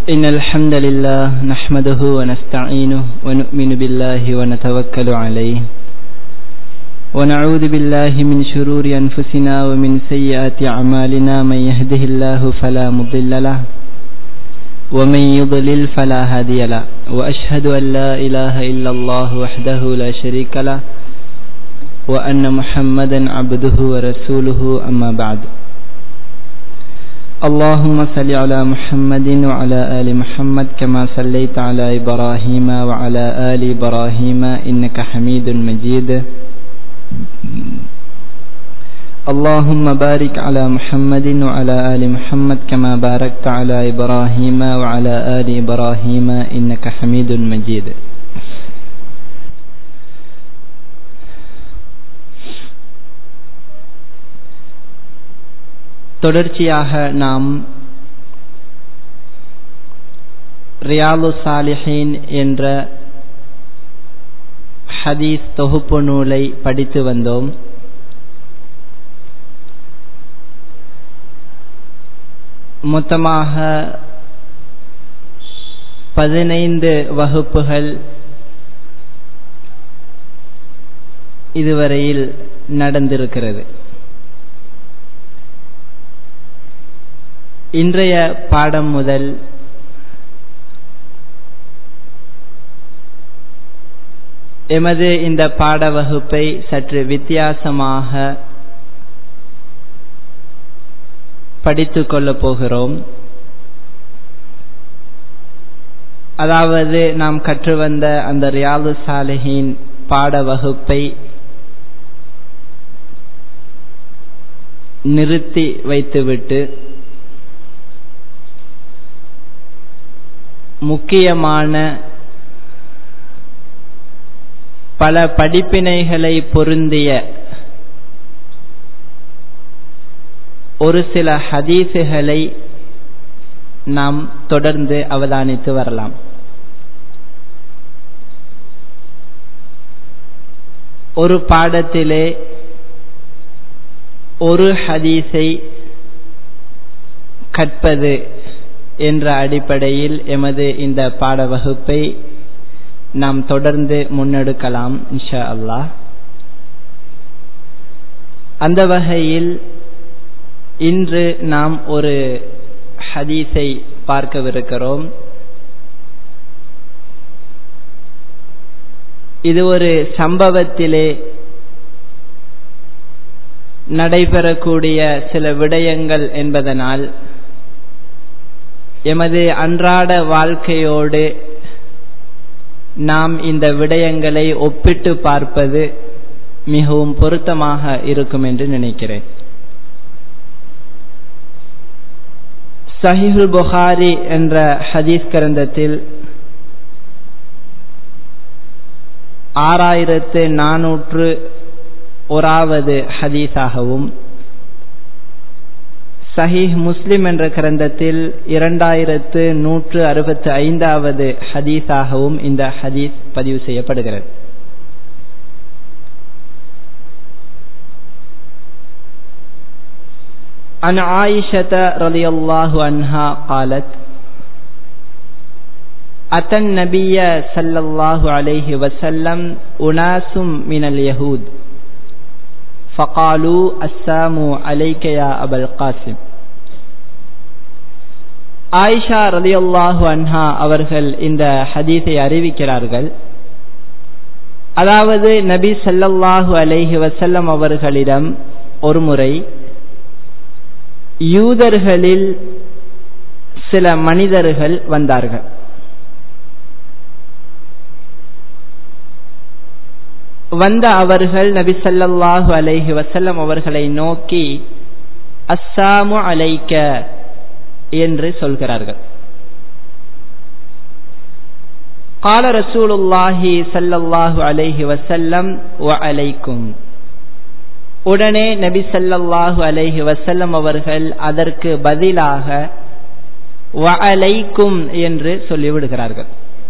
إن الحمد لله نحمده ونستعينه ونؤمن بالله ونتوكل عليه ونعوذ بالله من شرور أنفسنا ومن سيئات أعمالنا من يهده الله فلا مضل له ومن يضلل فلا هادي له وأشهد أن لا إله إلا الله وحده لا شريك له وأن محمدا عبده ورسوله أما بعد اللهم صل على محمد وعلى آل محمد كما صليت على إبراهيم وعلى آل إبراهيم إنك حميد مجيد اللهم بارك على محمد وعلى آل محمد كما باركت على إبراهيم وعلى آل إبراهيم إنك حميد مجيد தொடர்ச்சியாக நாம் ரியாலு சாலிஹீன் என்ற ஹதீஸ் தொகுப்பு நூலை படித்து வந்தோம் மொத்தமாக பதினைந்து வகுப்புகள் இதுவரையில் நடந்திருக்கிறது இன்றைய பாடம் முதல் எமது இந்த பாட வகுப்பை சற்று வித்தியாசமாக படித்து கொள்ளப் போகிறோம் அதாவது நாம் கற்று வந்த அந்த ரியாது சாலிஹின் பாட வகுப்பை நிறுத்தி வைத்துவிட்டு முக்கியமான பல படிப்பினைகளை பொருந்திய ஒரு சில ஹதீசுகளை நாம் தொடர்ந்து அவதானித்து வரலாம் ஒரு பாடத்திலே ஒரு ஹதீஸை கற்பது என்ற அடிப்படையில் எமது இந்த பாட வகுப்பை நாம் தொடர்ந்து முன்னெடுக்கலாம் இன்ஷா அல்லாஹ் அந்த வகையில் இன்று நாம் ஒரு ஹதீஸை பார்க்கவிருக்கிறோம் இது ஒரு சம்பவத்திலே நடைபெறக்கூடிய சில விடயங்கள் என்பதனால் எமது அன்றாட வாழ்க்கையோடு நாம் இந்த விடயங்களை ஒப்பிட்டு பார்ப்பது மிகவும் பொருத்தமாக இருக்கும் என்று நினைக்கிறேன் சஹிஹுல் புகாரி என்ற ஹதீஸ் கிரந்தத்தில் ஆறாயிரத்து நானூற்று ஓராவது ஹதீஸாகவும் சஹீஹ் முஸ்லிம் என்ற கிரந்தத்தில் இரண்டாயிரத்து நூற்று அறுபத்தி ஐந்தாவது ஹதீஸாகவும் இந்த ஹதீஸ் பதிவு செய்யப்படுகிறது عن عائشة رضي الله عنها قالت أتى النبي صلى الله عليه وسلم أناس من اليهود فقالوا السلام عليك يا أبا القاسم ஆயிஷா ரலியல்லாஹு அன்ஹா அவர்கள் இந்த ஹதீஸை அறிவிக்கிறார்கள் அதாவது நபி சல்லல்லாஹு அலைஹி வசல்லம் அவர்களிடம் ஒருமுறை யூதர்களில் சில மனிதர்கள் வந்தார்கள் வந்த அவர்கள் நபி சல்லல்லாஹு அலைஹி வசல்லம் அவர்களை நோக்கி அஸ்ஸாமு அலைக்க என்று சொல்கிறார்கள் قال رسول الله صلى الله عليه وسلم وعليكم உடனே நபி சல்லல்லாஹு அலைஹி வசல்லம் அவர்கள் அதற்கு பதிலாக வஅலைக்கும் என்று சொல்லிவிடுகிறார்கள்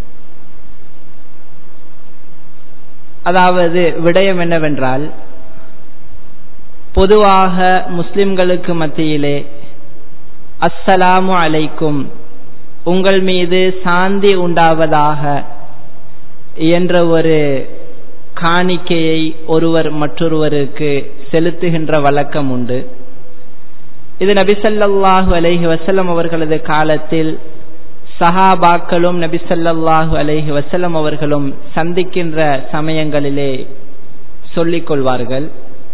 அதாவது விடயம் என்னவென்றால் பொதுவாக முஸ்லிம்களுக்கு மத்தியிலே அஸ்ஸலாமு அலைக்கும் உங்கள் மீது சாந்தி உண்டாவதாக என்ற ஒரு காணிக்கையை ஒருவர் மற்றொருவருக்கு செலுத்துகின்ற வழக்கம் உண்டு இது நபிசல்லாஹு அலைஹி வசல்லம் அவர்களது காலத்தில் சஹாபாக்களும் நபிசல்லாஹு அலைஹி வசல்லம் அவர்களும் சந்திக்கின்ற சமயங்களிலே சொல்லிக் கொள்வார்கள்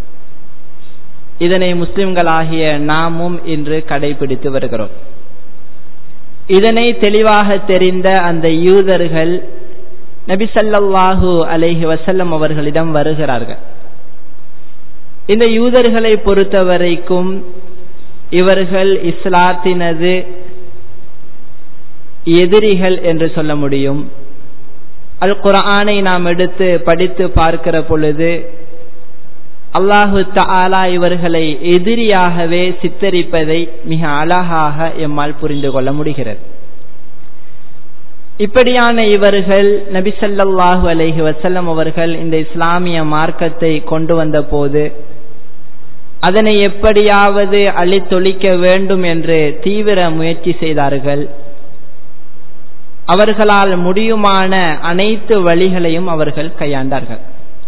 இதனை முஸ்லிம்களாகிய நாமும் இன்று கடைபிடித்து வருகிறோம் இதனை தெளிவாக தெரிந்த அந்த யூதர்கள் நபிசல்லாஹு அலைஹி வசல்லம் அவர்களிடம் வருகிறார்கள் இந்த யூதர்களை பொறுத்தவரைக்கும் இவர்கள் இஸ்லாத்தினது எதிரிகள் என்று சொல்ல முடியும் அல் குரானை நாம் எடுத்து படித்து பார்க்கிற பொழுது அல்லாஹு தாலா இவர்களை எதிரியாகவே சித்தரிப்பதை மிக அழகாக எம்மால் புரிந்து கொள்ள முடிகிறது இப்படியான இவர்கள் நபிசல்லாஹு அலஹி வசல்லம் அவர்கள் இந்த இஸ்லாமிய மார்க்கத்தை கொண்டு வந்த போது அதனை எப்படியாவது அழித்தொழிக்க வேண்டும் என்று தீவிர முயற்சி செய்தார்கள் அவர்களால் முடியுமான அனைத்து வழிகளையும் அவர்கள் கையாண்டார்கள்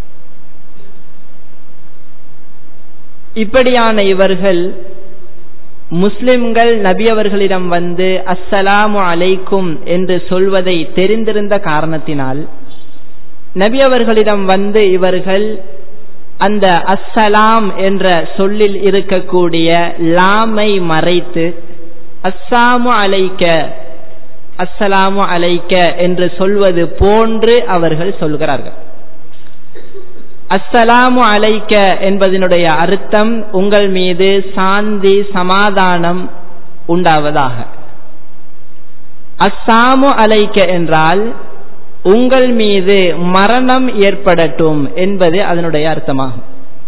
இப்படியான இவர்கள் முஸ்லிம்கள் நபி அவர்களிடம் வந்து அஸ்ஸலாமு அலைக்கும் என்று சொல்வதை தெரிந்திருந்த காரணத்தினால் நபி அவர்களிடம் வந்து இவர்கள் அந்த அஸ்ஸலாம் என்ற சொல்லில் இருக்கக்கூடிய லாமை மறைத்து அஸ்ஸாமு அலைக்க அஸ்ஸலாமு அலைக்க என்று சொல்வது போன்று அவர்கள் சொல்கிறார்கள் அஸ்ஸலாமு அலைக்க என்பதனுடைய அர்த்தம் உங்கள் மீது சாந்தி சமாதானம் உண்டாவதாக அஸ்ஸாமு அலைக்க என்றால் உங்கள் மீது மரணம் ஏற்படட்டும் என்பது அதனுடைய அர்த்தமாகும்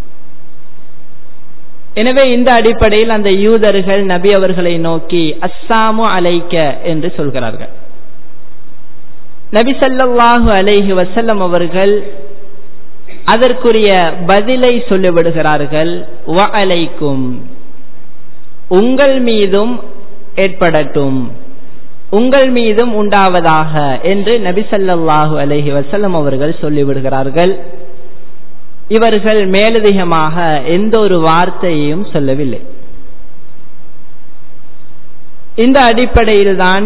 எனவே இந்த அடிப்படையில் அந்த யூதர்கள் நபி அவர்களை நோக்கி அஸ்ஸாமு அலைக்க என்று சொல்கிறார்கள் நபி சல்லாஹு அலைஹி வசல்லம் அவர்கள் அதற்குரிய பதிலை சொல்லிவிடுகிறார்கள் வ அலைக்கும் உங்கள் மீதும் ஏற்படட்டும் உங்கள் மீதும் உண்டாவதாக என்று நபி சல்லாஹூ அலஹி வசல்லம் அவர்கள் சொல்லிவிடுகிறார்கள் இவர்கள் மேலதிகமாக எந்த ஒரு வார்த்தையையும் சொல்லவில்லை இந்த அடிப்படையில்தான்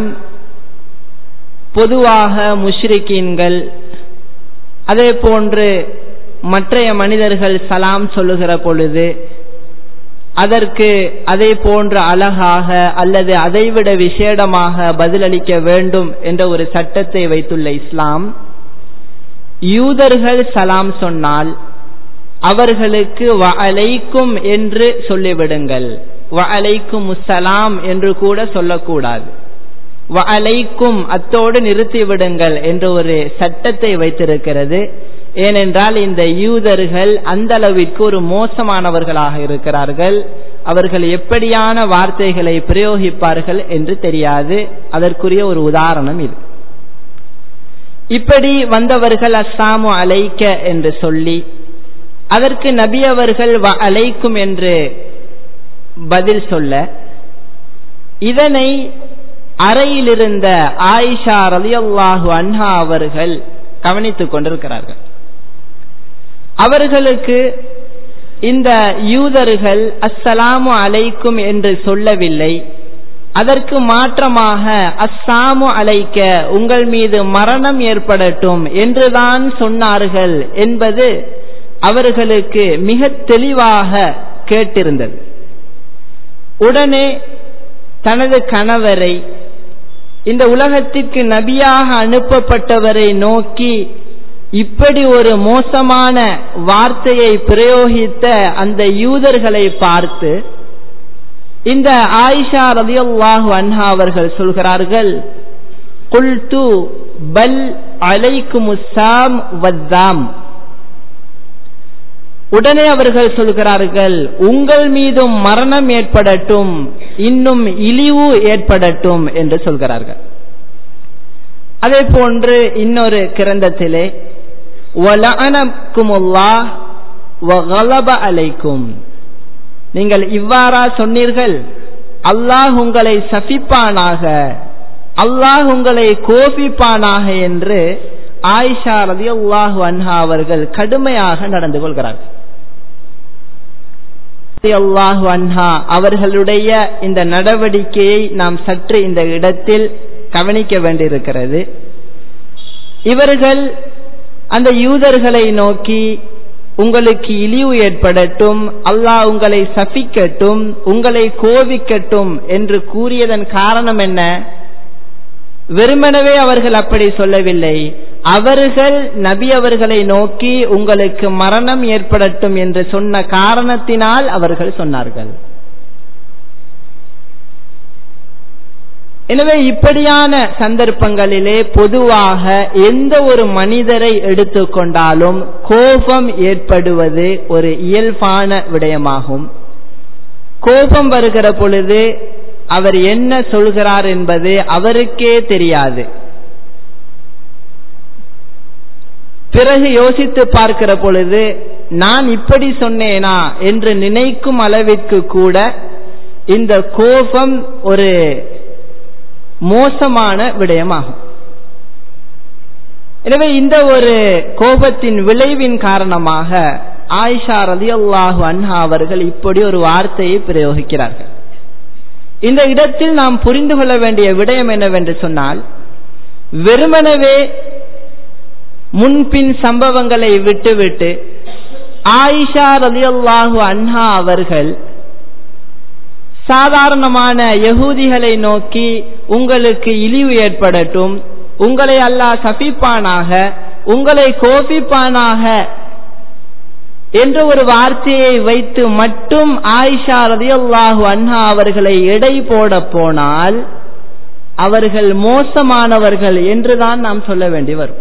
பொதுவாக முஷ்ரிக்கீன்கள் அதே போன்று மற்றைய மனிதர்கள் சலாம் சொல்லுகிற பொழுது அதற்கு அதே போன்ற அழகாக அல்லது அதைவிட விசேடமாக பதிலளிக்க வேண்டும் என்ற ஒரு சட்டத்தை வைத்துள்ள இஸ்லாம் யூதர்கள் சலாம் சொன்னால் அவர்களுக்கு வ அலைக்கும் என்று சொல்லிவிடுங்கள் வ அலைக்கும் சலாம் என்று கூட சொல்லக்கூடாது வ அலைக்கும் அத்தோடு நிறுத்திவிடுங்கள் என்ற ஒரு சட்டத்தை வைத்திருக்கிறது ஏனென்றால் இந்த யூதர்கள் அந்த அளவிற்கு ஒரு மோசமானவர்களாக இருக்கிறார்கள் அவர்கள் எப்படியான வார்த்தைகளை பிரயோகிப்பார்கள் என்று தெரியாது அதற்குரிய ஒரு உதாரணம் இது இப்படி வந்தவர்கள் அஸ்ஸாமு அலைக்க என்று சொல்லி அதற்கு நபி அவர்கள் அலைக்கும் என்று பதில் சொல்ல இதனை அறையிலிருந்த ஆயிஷா ரலியல்லாஹு அன்ஹா அவர்கள் கவனித்துக் கொண்டிருக்கிறார்கள் அவர்களுக்கு இந்த யூதர்கள் அஸ்ஸலாமு அலைக்கும் என்று சொல்லவில்லை அதற்கு மாற்றமாக அஸ்ஸாமு அலைக்க உங்கள் மீது மரணம் ஏற்படட்டும் என்றுதான் சொன்னார்கள் என்பது அவர்களுக்கு மிக தெளிவாக கேட்டிருந்தது உடனே தனது கணவரை இந்த உலகத்திற்கு நபியாக அனுப்பப்பட்டவரை நோக்கி இப்படி ஒரு மோசமான வார்த்தையை பிரயோகித்த அந்த யூதர்களை பார்த்து இந்த ஆயிஷா ரதியல்லாஹு அன்ஹா அவர்கள் சொல்கிறார்கள் குல்து பல் அலைக்குமுசாம் வத்தாம் உடனே அவர்கள் சொல்கிறார்கள் உங்கள் மீதும் மரணம் ஏற்படட்டும் இன்னும் இழிவு ஏற்படட்டும் என்று சொல்கிறார்கள் அதே போன்று இன்னொரு கிரந்தத்திலே அலைக்கும் நீங்கள் இவ்வாறா சொன்னீர்கள் அல்லாஹ் உங்களை சபிப்பானாக அல்லாஹ் உங்களை கோபிப்பானாக என்று ஆயிஷா ரதி அல்லாஹு அன்ஹா அவர்கள் கடுமையாக நடந்து கொள்கிறார்கள் அல்லாஹு அன்ஹா அவர்களுடைய இந்த நடவடிக்கையை நாம் சற்று இந்த இடத்தில் கவனிக்க வேண்டியிருக்கிறது இவர்கள் அந்த யூதர்களை நோக்கி உங்களுக்கு இழிவு ஏற்படட்டும் அல்லாஹ் உங்களை சபிக்கட்டும் உங்களை கோபிக்கட்டும் என்று கூறியதன் காரணம் என்ன வெறுமனவே அவர்கள் அப்படி சொல்லவில்லை அவர்கள் நபி அவர்களை நோக்கி உங்களுக்கு மரணம் ஏற்படட்டும் என்று சொன்ன காரணத்தினால் அவர்கள் சொன்னார்கள் எனவே இப்படியான சந்தர்ப்பங்களிலே பொதுவாக எந்த ஒரு மனிதரை எடுத்துக்கொண்டாலும் கோபம் ஏற்படுவது ஒரு இயல்பான விடயமாகும் கோபம் வருகிற பொழுது அவர் என்ன சொல்கிறார் என்பது அவருக்கே தெரியாது பிறகு யோசித்து பார்க்கிற பொழுது நான் இப்படி சொன்னேனா என்று நினைக்கும் அளவிற்கு கூட இந்த கோபம் ஒரு மோசமான விடயமாகும் எனவே இந்த ஒரு கோபத்தின் விளைவின் காரணமாக ஆயிஷா ரதி அல்லாஹு அன்ஹா அவர்கள் இப்படி ஒரு வார்த்தையை பிரயோகிக்கிறார்கள் இந்த இடத்தில் நாம் புரிந்து கொள்ள வேண்டிய விடயம் என்னவென்று சொன்னால் வெறுமனவே முன்பின் சம்பவங்களை விட்டுவிட்டு ஆயிஷா ரலியல்லாஹு அன்ஹா அவர்கள் சாதாரணமான யகூதிகளை நோக்கி உங்களுக்கு இழிவு ஏற்படட்டும் உங்களை அல்லாஹ் சபிப்பானாக உங்களை கோபிப்பானாக என்ற ஒரு வார்த்தையை வைத்து மட்டும் ஆயிஷா ரதியல்லாஹு அன்ஹா அவர்களை எடை போட போனால் அவர்கள் மோசமானவர்கள் என்றுதான் நாம் சொல்ல வேண்டி வரும்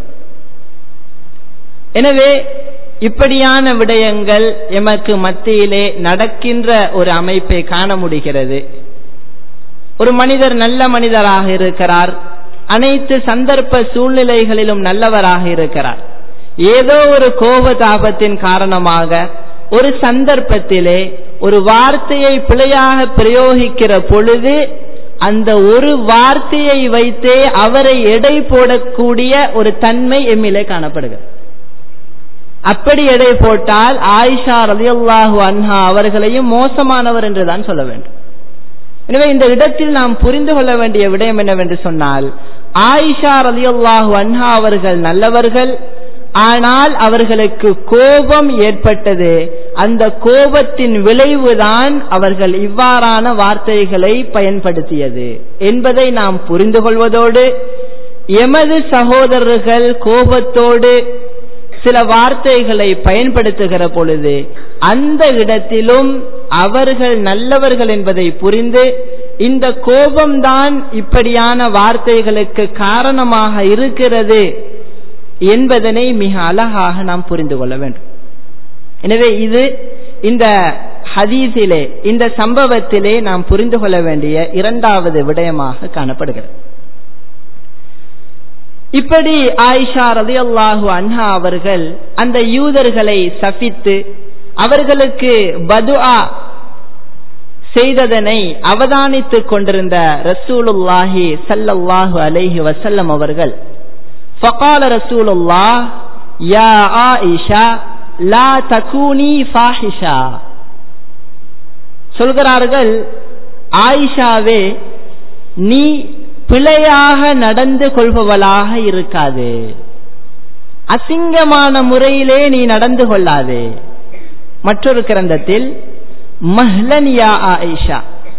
எனவே இப்படியான விடயங்கள் எமக்கு மத்தியிலே நடக்கின்ற ஒரு அமைப்பை காண முடிகிறது ஒரு மனிதர் நல்ல மனிதராக இருக்கிறார் அனைத்து சந்தர்ப்ப சூழ்நிலைகளிலும் நல்லவராக இருக்கிறார் ஏதோ ஒரு கோபதாபத்தின் காரணமாக ஒரு சந்தர்ப்பத்திலே ஒரு வார்த்தையை பிழையாக பிரயோகிக்கிற பொழுது அந்த ஒரு வார்த்தையை வைத்தே அவரை எடை போடக்கூடிய ஒரு தன்மை எம்மிலே காணப்படுகிறது அப்படி எடை போட்டால் ஆயிஷா ரலியல்லாஹு அன்ஹா அவர்களையும் மோசமானவர் என்றுதான் சொல்ல வேண்டும் எனவே இந்த இடத்தில் நாம் புரிந்து கொள்ள வேண்டிய விடயம் என்னவென்று சொன்னால் ஆயிஷா ரலியல்லாஹு அன்ஹா அவர்கள் நல்லவர்கள் ஆனால் அவர்களுக்கு கோபம் ஏற்பட்டது அந்த கோபத்தின் விளைவுதான் அவர்கள் இவ்வாறான வார்த்தைகளை பயன்படுத்தியது என்பதை நாம் புரிந்து கொள்வதோடு எமது சகோதரர்கள் கோபத்தோடு சில வார்த்தைகளை பயன்படுத்துகிற பொழுது அந்த இடத்திலும் அவர்கள் நல்லவர்கள் என்பதை புரிந்து இந்த கோபம்தான் இப்படியான வார்த்தைகளுக்கு காரணமாக இருக்கிறது என்பதனை மிக அழகாக நாம் புரிந்து கொள்ள வேண்டும் எனவே இது இந்த ஹதீஸிலே இந்த சம்பவத்திலே நாம் புரிந்து கொள்ள வேண்டிய இரண்டாவது விடயமாக காணப்படுகிறது இப்படி ஆயிஷா ரதி அல்லாஹு அன்ஹா அவர்கள் அந்த யூதர்களை சபித்து அவர்களுக்கு பதுஆ செய்ததனை அவதானித்துக் கொண்டிருந்த ரசூலுல்லாஹி சல்லல்லாஹு அலைஹி வசல்லம் அவர்கள் فقال رسول الله يا عائشة لا تكوني فاحشة சொல்கிறார்கள் ஆயிஷாவே நீ பிழையாக நடந்து கொள்பவளாக இருக்காது அசிங்கமான முறையிலே நீ நடந்து கொள்ளாதே மற்றொரு கிரந்தத்தில் மஹ்லனியா ஆயிஷா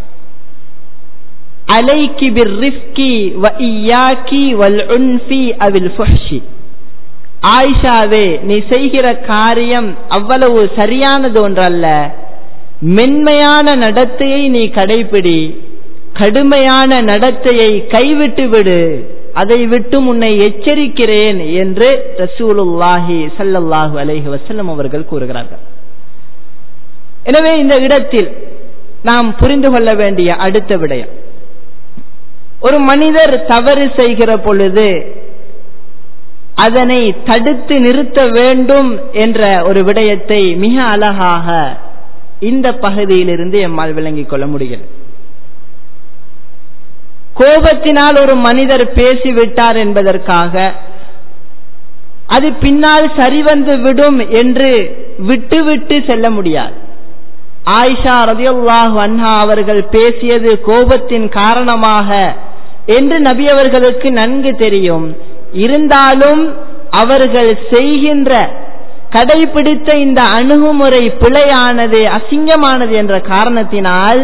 அலைக்கி பிர்ரிஃப்கி வ இய்யாக்கி வல் உன்ஃபி அவில் ஃபுஹ்ஷி ஆயிஷாவே நீ செய்கிற காரியம் அவ்வளவு சரியானது ஒன்றல்ல மென்மையான நடத்தையை நீ கடைபிடி கடுமையான நடத்தையை கைவிட்டு விடு அதை விட்டு உன்னை எச்சரிக்கிறேன் என்று ரசூலுல்லாஹி சல்லல்லாஹு அலைஹி வஸல்லம் அவர்கள் கூறுகிறார்கள் எனவே இந்த இடத்தில் நாம் புரிந்து கொள்ள வேண்டிய அடுத்த விடயம் ஒரு மனிதர் தவறு செய்கிற பொழுது அதனை தடுத்து நிறுத்த வேண்டும் என்ற ஒரு விடயத்தை மிக அழகாக இந்த பகுதியிலிருந்து எம்மால் விளங்கிக் கொள்ள முடிகிறது கோபத்தினால் ஒரு மனிதர் பேசிவிட்டார் என்பதற்காக அது பின்னால் சரிவந்து விடும் என்று விட்டு விட்டு செல்ல முடியாது ஆயிஷா ரதியுல்லாஹு அன்ஹா அவர்கள் பேசியது கோபத்தின் காரணமாக என்று நபி அவர்களுக்கு நன்கு தெரியும் இருந்தாலும் அவர்கள் செய்கின்ற கடைபிடித்த இந்த அணுகுமுறை பிழையானது அசிங்கமானது என்ற காரணத்தினால்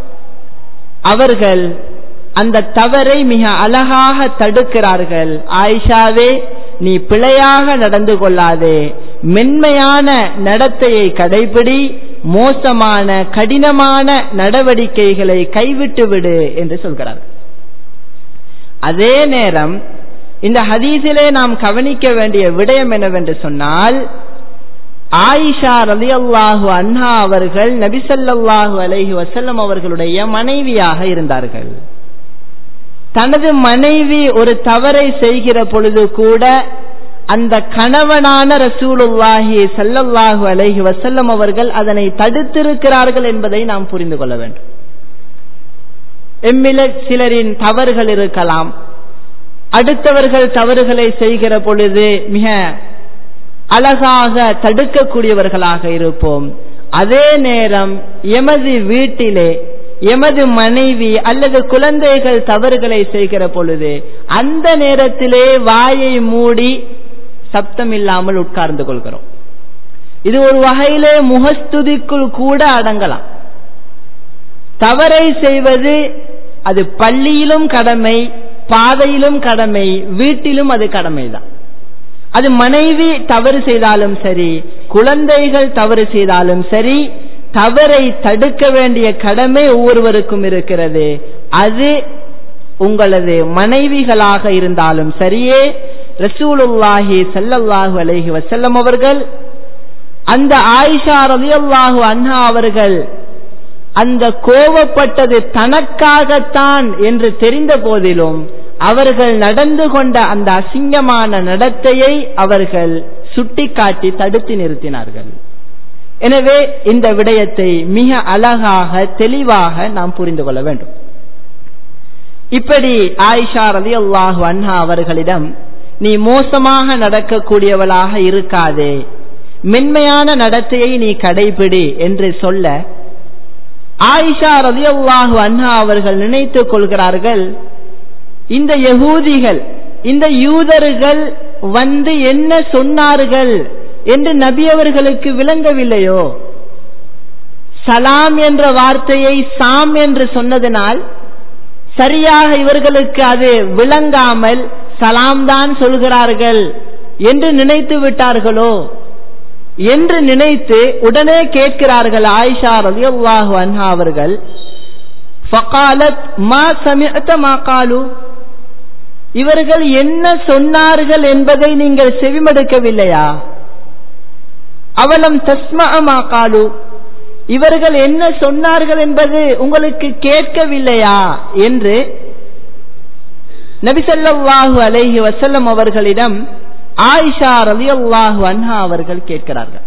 அவர்கள் அந்த தவறை மிக அழகாக தடுக்கிறார்கள் ஆயிஷாவே நீ பிழையாக நடந்து கொள்ளாதே மென்மையான நடத்தையை கடைபிடி மோசமான கடினமான நடவடிக்கைகளை கைவிட்டு விடு என்று சொல்கிறார்கள் அதே நேரம் இந்த ஹதீஸிலே நாம் கவனிக்க வேண்டிய விடயம் என்னவென்று சொன்னால் ஆயிஷா ரலி அல்லாஹு அன்ஹா அவர்கள் நபிசல்லாஹு அலைஹி வசல்லம் அவர்களுடைய மனைவியாக இருந்தார்கள் தனது மனைவி ஒரு தவறை செய்கிற பொழுது கூட அந்த கணவனான ரசூலுல்லாஹி சல்லல்லாஹு அலைஹி வசல்லம் அவர்கள் அதனை தடுத்திருக்கிறார்கள் என்பதை நாம் புரிந்து கொள்ள வேண்டும் எம்மில சிலரின் தவறுகள் இருக்கலாம் அடுத்தவர்கள் தவறுகளை செய்கிற பொழுது மிக அழகாக தடுக்கக்கூடியவர்களாக இருப்போம் அதே நேரம் எமது வீட்டிலே எமது மனைவி அல்லது குழந்தைகள் தவறுகளை செய்கிற பொழுது அந்த நேரத்திலே வாயை மூடி சப்தம் இல்லாமல் உட்கார்ந்து கொள்கிறோம் இது ஒரு வகையிலே முகஸ்துதிக்குள் கூட அடங்கலாம் தவறை செய்வது அது பள்ளியிலும் கடமை பாதையிலும் கடமை வீட்டிலும் அது கடமைதான் அது மனைவி தவறு செய்தாலும் சரி குழந்தைகள் தவறு செய்தாலும் சரி தவறை தடுக்க வேண்டிய கடமை ஒவ்வொருவருக்கும் இருக்கிறது அது உங்களது மனைவிகளாக இருந்தாலும் சரியே ரசூலுல்லாஹி சல்லல்லாஹு அலைஹி வசல்லம் அவர்கள் அந்த ஆயிஷா ரலியல்லாஹு அன்ஹா அவர்கள் அந்த கோபப்பட்டது தனக்காகத்தான் என்று தெரிந்த போதிலும் அவர்கள் நடந்து கொண்ட அந்த அசிங்கமான நடத்தையை அவர்கள் சுட்டிக்காட்டி தடுத்து நிறுத்தினார்கள் எனவே இந்த விடயத்தை மிக அழகாக தெளிவாக நாம் புரிந்து கொள்ள வேண்டும் இப்படி ஆயிஷா ரதி அல்லாஹு அன்ஹா அவர்களிடம் நீ மோசமாக நடக்கக்கூடியவளாக இருக்காதே மென்மையான நடத்தையை நீ கடைபிடி என்று சொல்ல ஆயிஷா ரதி அல்லாஹு அன்ஹா அவர்கள் நினைத்துக் கொள்கிறார்கள் இந்த யகூதிகள் இந்த யூதர்கள் வந்து என்ன சொன்னார்கள் என்று நபி அவர்களுக்கு விளங்கவில்லையோ சலாம் என்ற வார்த்தையை சாம் என்று சொன்னதனால் சரியாக இவர்களுக்கு அது விளங்காமல் சலாம் தான் சொல்கிறார்கள் என்று நினைத்து விட்டார்களோ என்று நினைத்து உடனே கேட்கிறார்கள் ஆயிஷா ரலியல்லாஹு அன்ஹா அவர்கள் ஃபகாலத் மா சமிஅத மா காலு இவர்கள் என்ன சொன்னார்கள் என்பதை நீங்கள் செவிமடுக்கவில்லையா அவலம் தஸ்மா மா காலு இவர்கள் என்ன சொன்னார்கள் என்பது உங்களுக்கு கேட்கவில்லையா என்று நபிசல்லாஹு அலைஹி வசல்லம் அவர்களிடம் ஆயிஷா ரலியல்லாஹு அன்ஹா அவர்கள் கேட்கிறார்கள்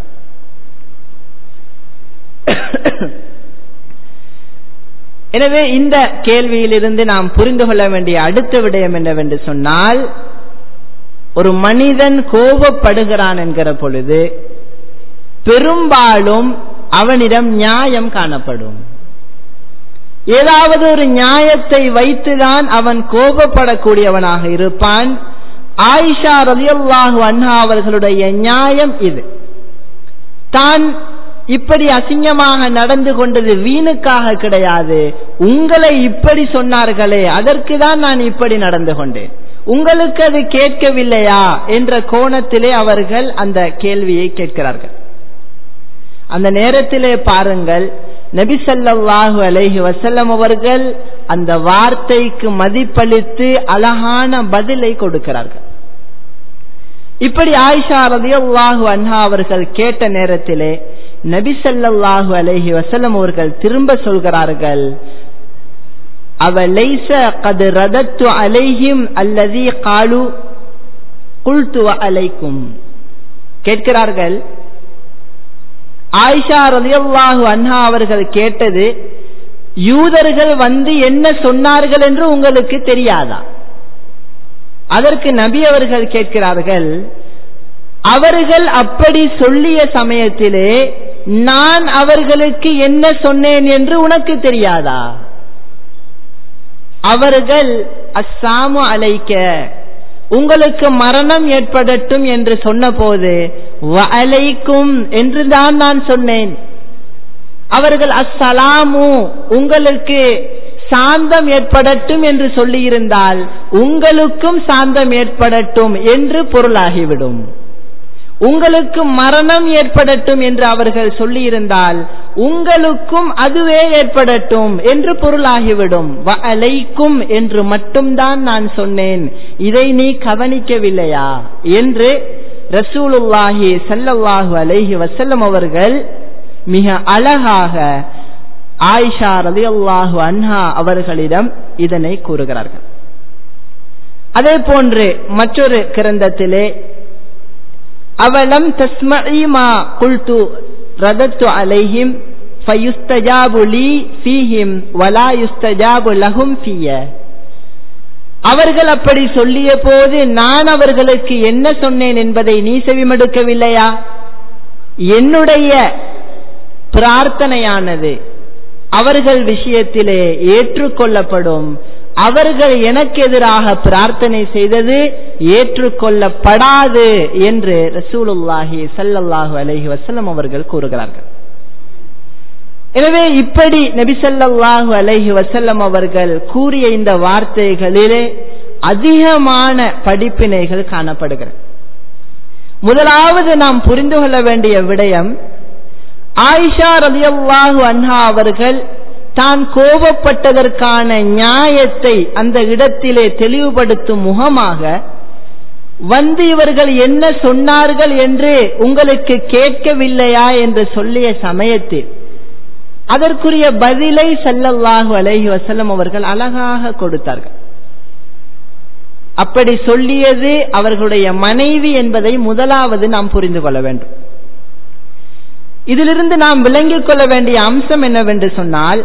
எனவே இந்த கேள்வியிலிருந்து நாம் புரிந்து கொள்ள வேண்டிய அடுத்த விடயம் என்னவென்று சொன்னால் ஒரு மனிதன் கோபப்படுகிறான் என்கிற பொழுது பெரும்பாலும் அவனிடம் நியாயம் காணப்படும் ஏதாவது ஒரு நியாயத்தை வைத்துதான் அவன் கோபப்படக்கூடியவனாக இருப்பான் ஆயிஷா ரலியல்லாஹு அன்ஹா அவர்களுடைய நியாயம் இது தான் இப்படி அசிங்கமாக நடந்து கொண்டது வீணுக்காக கிடையாது உங்களை இப்படி சொன்னார்களே அதற்கு தான் நான் இப்படி நடந்து கொண்டேன் உங்களுக்கு அது கேட்கவில்லையா என்ற கோணத்திலே அவர்கள் அந்த கேள்வியை கேட்கிறார்கள் அந்த நேரத்திலே பாருங்கள் நபி ஸல்லல்லாஹு அலைஹி வஸல்லம் அவர்கள் அந்த வார்த்தைக்கு மதிப்பளித்து அழகான பதிலை கொடுக்கிறார்கள் இப்படி ஆயிஷா ரலியல்லாஹு அன்ஹா அவர்கள் கேட்ட நேரத்திலே நபி ஸல்லல்லாஹு அலைஹி வஸல்லம் அவர்கள் திரும்ப சொல்கிறார்கள் அவ லைஸ கத் ரதத்து அலைஹிம் அல்லதி காலு குல்து அலைக்கும் கேட்கிறார்கள் ஆயிஷா ரலியல்லாஹு அன்ஹா அவர்கள் கேட்டது யூதர்கள் வந்து என்ன சொன்னார்கள் என்று உங்களுக்கு தெரியாதா அதற்கு நபி அவர்கள் கேட்கிறார்கள் அவர்கள் அப்படி சொல்லிய சமயத்திலே நான் அவர்களுக்கு என்ன சொன்னேன் என்று உனக்கு தெரியாதா அவர்கள் அஸ்ஸாமு அலைக்க உங்களுக்கு மரணம் ஏற்படட்டும் என்று சொன்னபோது வலைக்கும் என்று தான் நான் சொன்னேன் அவர்கள் அஸ்ஸலாமு உங்களுக்கு சாந்தம் ஏற்படட்டும் என்று சொல்லியிருந்தால் உங்களுக்கும் சாந்தம் ஏற்படட்டும் என்று பொருளாகிவிடும் உங்களுக்கு மரணம் ஏற்படட்டும் என்று அவர்கள் சொல்லியிருந்தால் உங்களுக்கும் அதுவே ஏற்படட்டும் என்று பொருளாகிவிடும் அலைக்கும் என்று மட்டும்தான் நான் சொன்னேன் இதை நீ கவனிக்கவில்லையா என்று ரசூலுல்லாஹி சல்லல்லாஹு அலைஹி வசல்லம் அவர்கள் மிக அழகாக ஆயிஷா ரலியல்லாஹு அன்ஹா அவர்களிடம் இதனை கூறுகிறார்கள் அதே போன்று மற்றொரு கிரந்தத்திலே அவலம் தஸ்மஇ மா குல்து ரதத்து அலைஹிம் ஃபயுஸ்தஜாபு லீ ஃபீஹிம் வலா யுஸ்தஜாபு லஹும் ஃபிய அவர்கள் அப்படி சொல்லிய போது நான் அவர்களுக்கு என்ன சொன்னேன் என்பதை நீ செவிமடுக்கவில்லையா என்னுடைய பிரார்த்தனையானது அவர்கள் விஷயத்திலே ஏற்றுக்கொள்ளப்படும் அவர்கள் எனக்கு எதிராக பிரார்த்தனை செய்தது ஏற்றுக்கொள்ளப்படாது என்று ரசூலுல்லாஹி சல்லல்லாஹு அலைஹி வசல்லம் அவர்கள் கூறுகிறார்கள் எனவே இப்படி நபிசல்லாஹு அலைஹி வசல்லம் அவர்கள் கூறிய இந்த வார்த்தைகளிலே அதிகமான படிப்பினைகள் காணப்படுகிறது முதலாவது நாம் புரிந்து கொள்ள வேண்டிய விடயம் ஆயிஷா ரலியல்லாஹு அன்ஹா அவர்கள் தான் கோபப்பட்டதற்கான நியாயத்தை அந்த இடத்திலே தெளிவுபடுத்தும் முகமாக வந்து இவர்கள் என்ன சொன்னார்கள் என்று உங்களுக்கு கேட்கவில்லையா என்று சொல்லிய சமயத்தில் அதற்குரிய பதிலை சல்லல்லாஹு அலைஹி வசல்லம் அவர்கள் அழகாக கொடுத்தார்கள் அப்படி சொல்லியது அவர்களுடைய மனைவி என்பதை முதலாவது நாம் புரிந்து கொள்ள வேண்டும் இதிலிருந்து நாம் விளங்கிக் கொள்ள வேண்டிய அம்சம் என்னவென்று சொன்னால்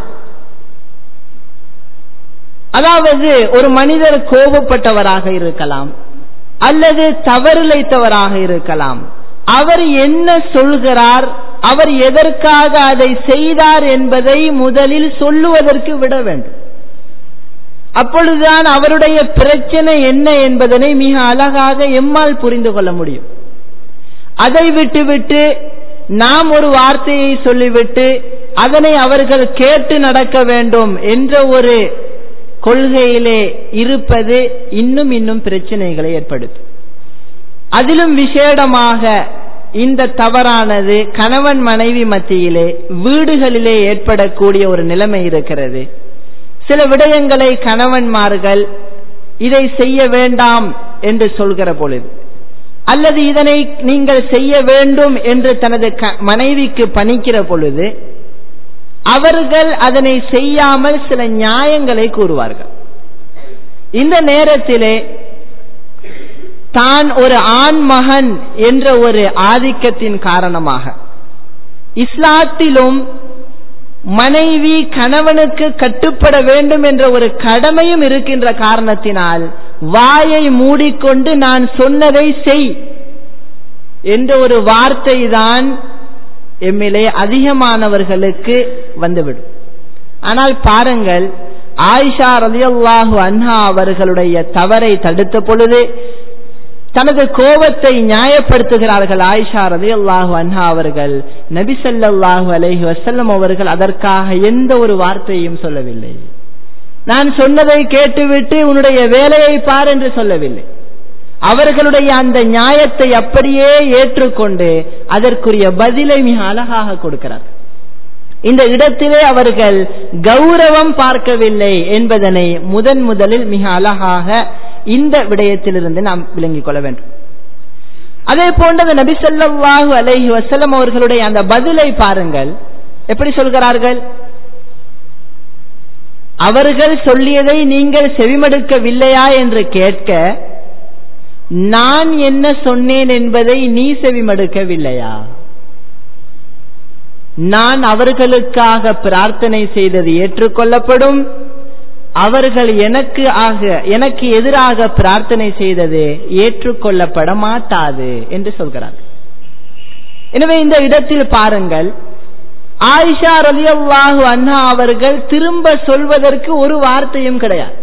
அதாவது ஒரு மனிதர் கோபப்பட்டவராக இருக்கலாம் அல்லது தவறிழைத்தவராக இருக்கலாம் அவர் என்ன சொல்கிறார் அவர் எதற்காக அதை செய்தார் என்பதை முதலில் சொல்லுவதற்கு விட வேண்டும் அப்பொழுதுதான் அவருடைய பிரச்சனை என்ன என்பதனை மிக அழகாக எம்மால் புரிந்து கொள்ள முடியும் அதை விட்டுவிட்டு நாம் ஒரு வார்த்தையை சொல்லிவிட்டு அதனை அவர்கள் கேட்டு நடக்க வேண்டும் என்ற ஒரு கொள்கையிலே இருப்பது இன்னும் இன்னும் பிரச்சனைகளை ஏற்படுத்தும் அதிலும் விசேடமாக இந்த தவறானது கணவன் மனைவி மத்தியிலே வீடுகளிலே ஏற்படக்கூடிய ஒரு நிலைமை இருக்கிறது சில விடயங்களை கணவன்மார்கள் இதை செய்ய வேண்டாம் என்று சொல்கிற பொழுது அல்லது இதனை நீங்கள் செய்ய வேண்டும் என்று தனது மனைவிக்கு பணிக்கிற பொழுது அவர்கள் அதனை செய்யாமல் சில நியாயங்களை கூறுவார்கள் இந்த நேரத்திலே தான் ஒரு ஆண் மகன் என்ற ஒரு ஆதிக்கத்தின் காரணமாக இஸ்லாத்திலும் மனைவி கணவனுக்கு கட்டுப்பட வேண்டும் என்ற ஒரு கடமையும் இருக்கின்ற காரணத்தினால் வாயை மூடிக்கொண்டு நான் சொன்னதை செய் என்ற ஒரு வார்த்தை தான் எம்மிலே அதிகமானவர்களுக்கு வந்துவிடும் ஆனால் பாருங்கள் ஆயிஷா ரலியல்லாஹு அன்ஹா அவர்களுடைய தவறை தடுத்த பொழுது தனது கோபத்தை நியாயப்படுத்துகிறார்கள் ஆயிஷா ரலியல்லாஹு அன்ஹா அவர்கள் நபி ஸல்லல்லாஹு அலைஹி வஸல்லம் அவர்கள் அதற்காக எந்த ஒரு வார்த்தையும் சொல்லவில்லை நான் சொன்னதை கேட்டுவிட்டு உன்னுடைய வேலையை பார் என்று சொல்லவில்லை அவர்களுடைய அந்த நியாயத்தை அப்படியே ஏற்றுக்கொண்டு அதற்குரிய பதிலை மிக அழகாக கொடுக்கிறார் இந்த இடத்திலே அவர்கள் கௌரவம் பார்க்கவில்லை என்பதனை முதன் முதலில் மிக அழகாக இந்த விடயத்திலிருந்து நாம் விளங்கிக் கொள்ள வேண்டும் அதே போன்றது நபி ஸல்லல்லாஹு அலைஹி வஸல்லம் அவர்களுடைய அந்த பதிலை பாருங்கள் எப்படி சொல்கிறார்கள் அவர்கள் சொல்லியதை நீங்கள் செவிமடுக்கவில்லையா என்று கேட்க நான் என்ன சொன்னேன் என்பதை நீ செவிமடுக்கவில்லையா நான் அவர்களுக்காக பிரார்த்தனை செய்தது ஏற்றுக்கொள்ளப்படும் அவர்கள் எனக்கு ஆக எனக்கு எதிராக பிரார்த்தனை செய்தது ஏற்றுக்கொள்ளப்பட மாட்டாது என்று சொல்கிறார் எனவே இந்த இடத்தில் பாருங்கள் ஆயிஷா ரலியல்லாஹு அண்ணா அவர்கள் திரும்ப சொல்வதற்கு ஒரு வார்த்தையும் கிடையாது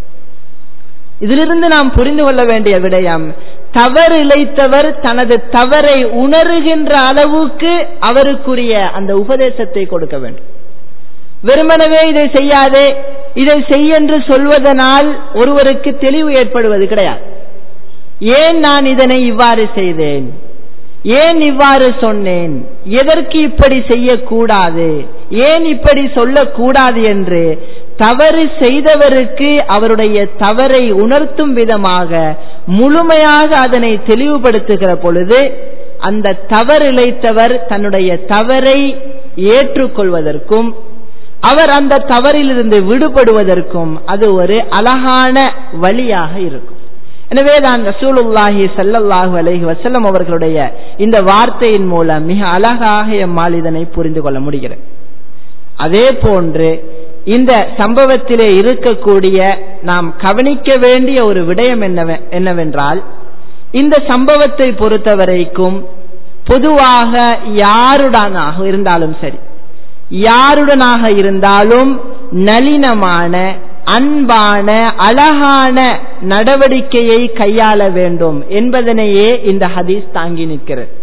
இதிலிருந்து நாம் புரிந்து கொள்ள வேண்டிய விடயம் தவறு இழைத்தவர் தனது தவறை உணர்கின்ற அளவுக்கு அவருக்குரிய அந்த உபதேசத்தை கொடுக்க வேண்டும் வெறுமனவே இதை செய்யாதே இதை செய்யென்று சொல்வதனால் ஒருவருக்கு தெளிவு ஏற்படுவது கிடையாது ஏன் நான் இதனை இவ்வாறு செய்தேன் ஏன் இவ்வாறு சொன்னேன் எதற்கு இப்படி செய்யக்கூடாது ஏன் இப்படி சொல்லக்கூடாது என்று தவறு செய்தவருக்கு அவருடைய தவறை உணர்த்தும் விதமாக முழுமையாக அதனை தெளிவுபடுத்துகிற பொழுது அந்த தவறு இழைத்தவர் தன்னுடைய தவறை ஏற்றுக்கொள்வதற்கும் அவர் அந்த தவறிலிருந்து விடுபடுவதற்கும் அது ஒரு அழகான வழியாக இருக்கும் எனவே தான் ரசூலுல்லாஹி சல்லல்லாஹு அலைஹி வசல்லம் அவர்களுடைய இந்த வார்த்தையின் மூலம் மிக அழகாக எம்மால் இதனை புரிந்து கொள்ள முடிகிறது அதே போன்று இந்த சம்பவத்திலே இருக்கக்கூடிய நாம் கவனிக்க வேண்டிய ஒரு விடயம் என்னவென்றால் இந்த சம்பவத்தை பொறுத்தவரைக்கும் பொதுவாக யாருடனாக இருந்தாலும் சரி யாருடனாக இருந்தாலும் நளினமான அன்பான அழகான நடவடிக்கையை கையாள வேண்டும் என்பதனையே இந்த ஹதீஸ் தாங்கி நிற்கிறது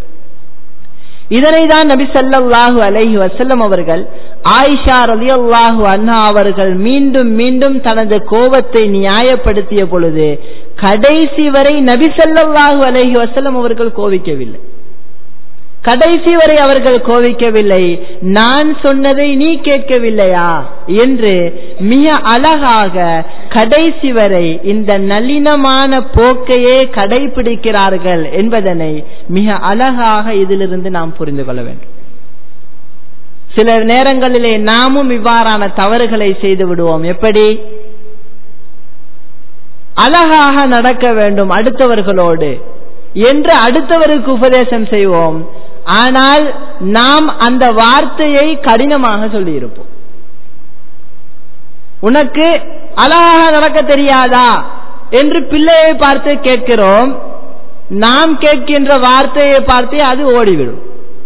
இதனை தான் நபி சல்லாஹூ அலஹி வசல்லம் அவர்கள் ஆயிஷா ரலி அல்லாஹு அண்ணா அவர்கள் மீண்டும் மீண்டும் தனது கோபத்தை நியாயப்படுத்திய பொழுது கடைசி வரை நபி சல்லாஹூ அலஹி வசல்லம் அவர்கள் கோவிக்கவில்லை கடைசி வரை அவர்கள் கோவிக்கவில்லை நான் சொன்னதை நீ கேட்கவில்லையா என்று மிக அழகாக கடைசி வரை இந்த நளினமான போக்கையே கடைபிடிக்கிறார்கள் என்பதனை மிக அழகாக இதிலிருந்து நாம் புரிந்து கொள்ள வேண்டும் சில நேரங்களிலே நாமும் இவ்வாறான தவறுகளை செய்து விடுவோம் எப்படி அழகாக நடக்க வேண்டும் அடுத்தவர்களோடு என்று அடுத்தவருக்கு உபதேசம் செய்வோம் ஆனால் நாம் அந்த வார்த்தையை கடினமாக சொல்லியிருப்போம் உனக்கு அழகாக நடக்க தெரியாதா என்று பிள்ளையை பார்த்து கேட்கிறோம் நாம் கேட்கின்ற வார்த்தையை பார்த்தே அது ஓடிவிடும்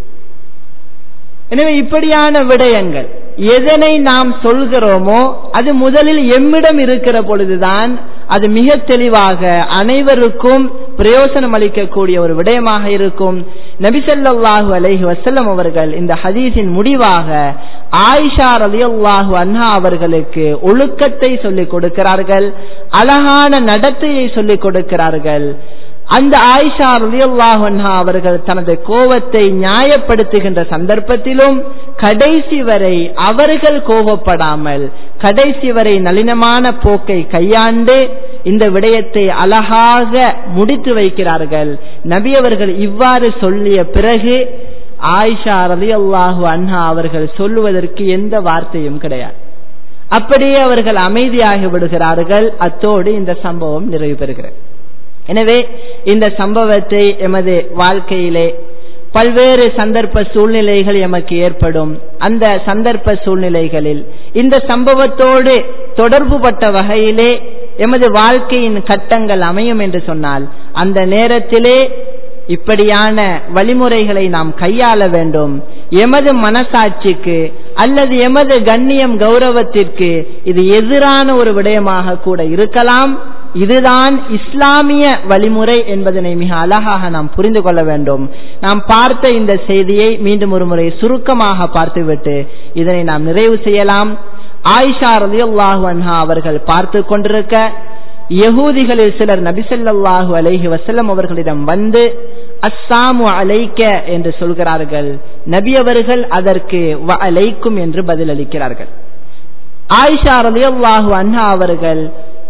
எனவே இப்படியான விடயங்கள் எதனை நாம் சொல்கிறோமோ அது முதலில் எம்மிடம் இருக்கிற பொழுதுதான் அது மிக தெளிவாக அனைவருக்கும் பிரயோசனம் அளிக்கக்கூடிய ஒரு விடயமாக இருக்கும் நபிசல்லாஹு அலைஹி வசல்லம் அவர்கள் இந்த ஹதீஸின் முடிவாக ஆயிஷா ரலியல்லாஹு அன்ஹா அவர்களுக்கு ஒழுக்கத்தை சொல்லிக் கொடுக்கிறார்கள் அழகான நடத்தையை சொல்லிக் கொடுக்கிறார்கள் அந்த ஆயிஷா ரலியல்லாஹு அன்ஹா அவர்கள் தனது கோபத்தை நியாயப்படுத்துகின்ற சந்தர்ப்பத்திலும் கடைசி வரை அவர்கள் கோபப்படாமல் கடைசி வரை நளினமான போக்கை கையாண்டு இந்த விடயத்தை அழகாக முடித்து வைக்கிறார்கள் நபி அவர்கள் இவ்வாறு சொல்லிய பிறகு ஆயிஷா ரலியல்லாஹு அன்ஹா அவர்கள் சொல்லுவதற்கு எந்த வார்த்தையும் கிடையாது அப்படியே அவர்கள் அமைதியாகி விடுகிறார்கள் அத்தோடு இந்த சம்பவம் நிறைவு பெறுகிறது எனவே இந்த சம்பவத்தை எமது வாழ்க்கையிலே பல்வேறு சந்தர்ப்ப சூழ்நிலைகள் எமக்கு ஏற்படும் அந்த சந்தர்ப்ப சூழ்நிலைகளில் இந்த சம்பவத்தோடு தொடர்புபட்ட வகையிலே எமது வாழ்க்கையின் கட்டங்கள் அமையும் என்று சொன்னால் அந்த நேரத்திலே இப்படியான வழிமுறைகளை நாம் கையாள வேண்டும் எமது மனசாட்சிக்கு அல்லது எமது கண்ணியம் கௌரவத்திற்கு இது எதிரான ஒரு விடயமாக கூட இருக்கலாம் இதுதான் இஸ்லாமிய வழிமுறை என்பதனை மிக அழகாக நாம் புரிந்து கொள்ள வேண்டும் நாம் பார்த்த இந்த செய்தியை மீண்டும் ஒரு முறை சுருக்கமாக பார்த்துவிட்டு இதனை நாம் நிறைவு செய்யலாம் ஆயிஷா ரலியல்லாஹு அன்ஹா அவர்கள் பார்த்து கொண்டிருக்க யகூதிகளில் சிலர் நபிசல்லாஹு அலைஹி வசல்லம் அவர்களிடம் வந்து அஸ்ஸாமு அலைக்க என்று சொல்கிறார்கள் நபி அவர்கள் அதற்கு வ அலைக்கும் என்று பதிலளிக்கிறார்கள் ஆயிஷா ரலியல்லாஹு அன்ஹா அவர்கள்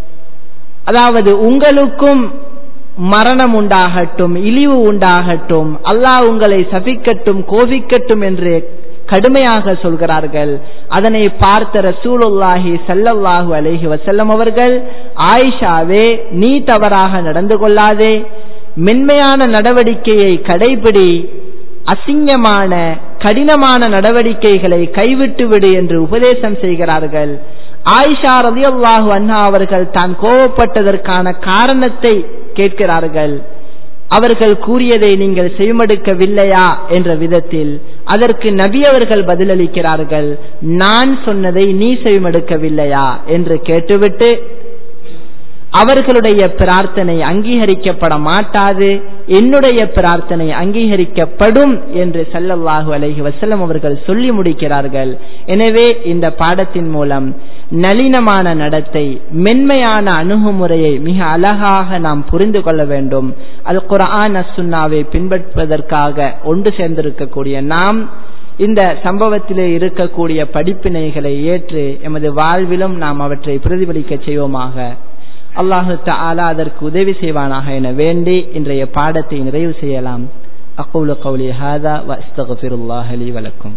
அதாவது உங்களுக்கும் மரணம் உண்டாகட்டும் இழிவு உண்டாகட்டும் அல்லாஹ் உங்களை சபிக்கட்டும் கோபிக்கட்டும் என்று கடுமையாக சொல்கிறார்கள் அதனை பார்த்த ரசூலுல்லாஹி சல்லல்லாஹு அலைஹி வசல்லம் அவர்கள் ஆயிஷாவே நீ தவறாக நடந்து கொள்ளாதே மென்மையான நடவடிக்கையை கடைபிடி அசிங்கமான கடினமான நடவடிக்கைகளை கைவிட்டு விடு என்று உபதேசம் செய்கிறார்கள் ஆயிஷா ரலியல்லாஹு அன்ஹா அவர்கள் தான் கோபப்பட்டதற்கான காரணத்தை கேட்கிறார்கள் அவர்கள் கூறியதை நீங்கள் செவிமடுக்கவில்லையா என்ற விதத்தில் அதற்கு நபி அவர்கள் பதிலளிக்கிறார்கள் நான் சொன்னதை நீ செவிமடுக்கவில்லையா என்று கேட்டுவிட்டு அவர்களுடைய பிரார்த்தனை அங்கீகரிக்கப்பட மாட்டாது என்னுடைய பிரார்த்தனை அங்கீகரிக்கப்படும் என்று சல்லல்லாஹு அலைஹி வசல்லம் அவர்கள் சொல்லி முடிக்கிறார்கள் எனவே இந்த பாடத்தின் மூலம் நளினமான நடத்தை மென்மையான அணுகுமுறையை மிக அழகாக நாம் புரிந்து கொள்ள வேண்டும் அல் குரான் அசுன்னாவை பின்பற்றுவதற்காக ஒன்று சேர்ந்திருக்கக்கூடிய நாம் இந்த சம்பவத்திலே இருக்கக்கூடிய படிப்பினைகளை ஏற்று எமது வாழ்விலும் நாம் அவற்றை பிரதிபலிக்க செய்வோமாக அல்லாஹு தாலா அதற்கு உதவி செய்வானாக என வேண்டி இன்றைய பாடத்தை நிறைவு செய்யலாம் அக்கூலு கௌலி ஹாதா வஸ்தகுல்லாஹலி வலக்கும்